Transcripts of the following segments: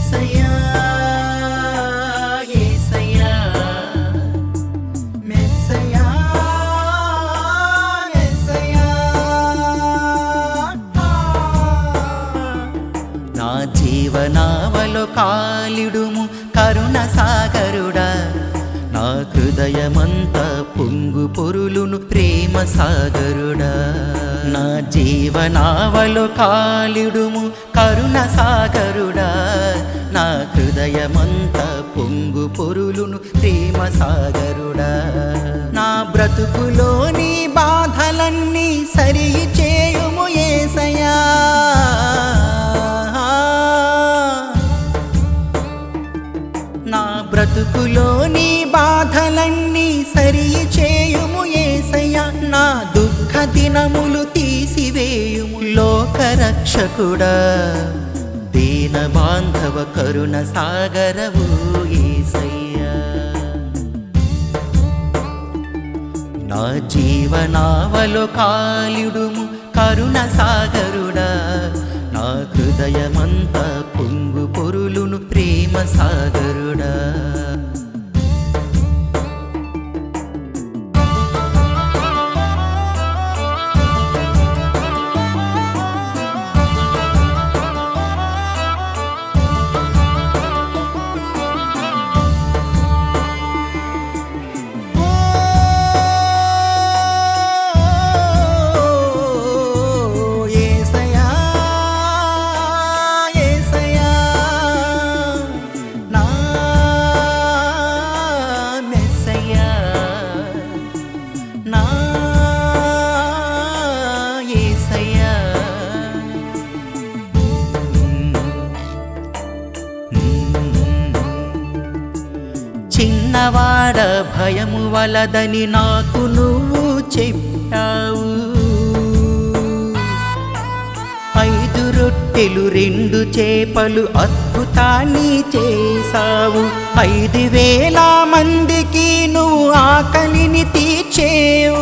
యేసయ్యా యేసయ్యా మెస్సయ్యా మెస్సయ్యా నా జీవనావలో కాలిడుము కరుణ సాగరుడా నా హృదయమంతా పొంగు పొరులును ప్రేమ సాగరుడా నా జీవనావలో కాలిడుము కరుణ సాగరుడా నా హృదయమంతా పొంగు పొరులును ప్రేమ సాగరుడా నా బ్రతుకులోని బాధలన్నీ సరి చేయుము ఏసయా నా బ్రతుకులోని బాధలన్నీ సరి చేయుము ఏసయ్య నా దుఃఖ దినములు తీసివేయుము లోక రక్షకుడా దీన బాంధవ కరుణ సాగరవు ఏసయ్యా నా జీవనావలో కాలిడుము కరుణ సాగరుడా నా హృదయమంతా పొంగు పొరులును ప్రేమ సాగరుడా యేసయ్యా యేసయ్యా నా మెస్సయ్యా నా యేసయ్యా చిన్నవాడ భయము వలదని నాకు నువ్వు చెప్పావు ఐదు రొట్టెలు రెండు చేపలు అద్భుతాన్ని చేశావు ఐదు వేల మందికి నువ్వు ఆకలిని తీర్చేవు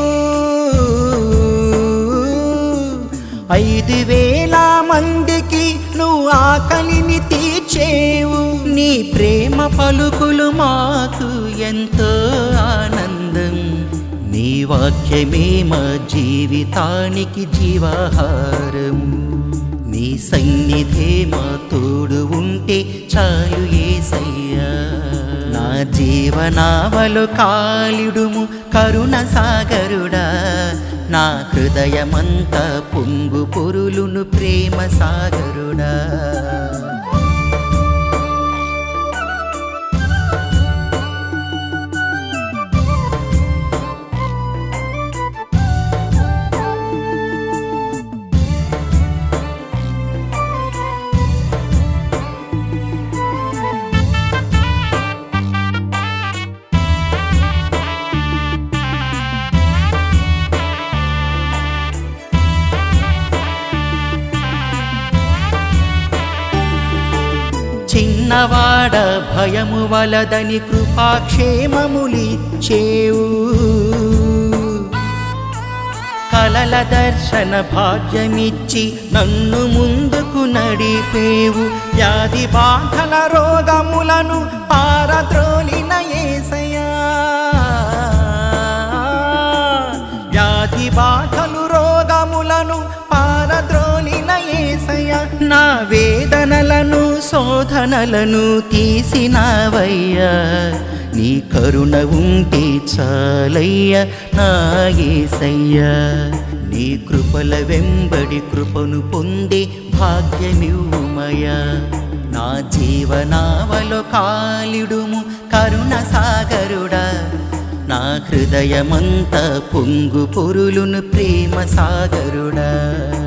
ఐదు వేల మందికి నువ్వు ఆకలిని తీర్చేవు నీ ప్రేమ పలుకులు మాకు ఎంతో ఆనందం నీ వాక్యమే మా జీవితానికి జీవాహారం నీ సన్నిధే మా తోడు ఉంటే చాలు ఏసయ్యా నా జీవనావలు కాలిడుము కరుణ సాగరుడా నా హృదయమంతా పొంగు పొరులును ప్రేమ సాగరుడా చిన్నవాడ భయము వలదని కృపాక్షేమములిచ్చేవు కలల దర్శన భాగ్యమిచ్చి నన్ను ముందుకు నడిపేవు వ్యాధి బాధల రోగములను పారద్రోలిన ఏసయా వ్యాధి బాధలు రోగములను పారద్రోలిన ఏసయ నా వేదనలను శోధనలను తీసినవయ్యా నీ కరుణ ఉంటే చాలయ్యా నా ఏసయ్యా నీ కృపల వెంబడి కృపను పొందే భాగ్యమివ్వుమయా నా జీవనావలో కాలిడుము కరుణ సాగరుడా నా హృదయమంతా పొంగు పొరులును ప్రేమ సాగరుడా